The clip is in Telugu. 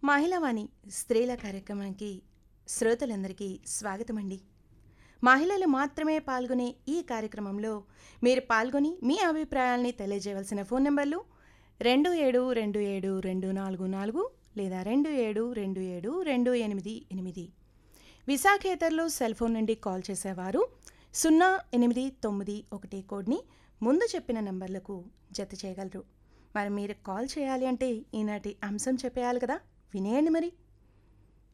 మహిళవాణి స్త్రీల కార్యక్రమానికి శ్రోతలందరికీ స్వాగతం అండి మహిళలు మాత్రమే పాల్గొనే ఈ కార్యక్రమంలో మీరు పాల్గొని మీ అభిప్రాయాల్ని తెలియజేయవలసిన ఫోన్ నెంబర్లు రెండు ఏడు రెండు ఏడు రెండు నాలుగు నాలుగు లేదా రెండు ఏడు రెండు ఏడు రెండు ఎనిమిది ఎనిమిది విశాఖేతర్లో సెల్ ఫోన్ నుండి కాల్ చేసేవారు సున్నా ఎనిమిది తొమ్మిది ఒకటి కోడ్ని ముందు చెప్పిన నంబర్లకు జత చేయగలరు మరి మీరు కాల్ చేయాలి అంటే ఈనాటి అంశం చెప్పేయాలి కదా వినేయండి మరి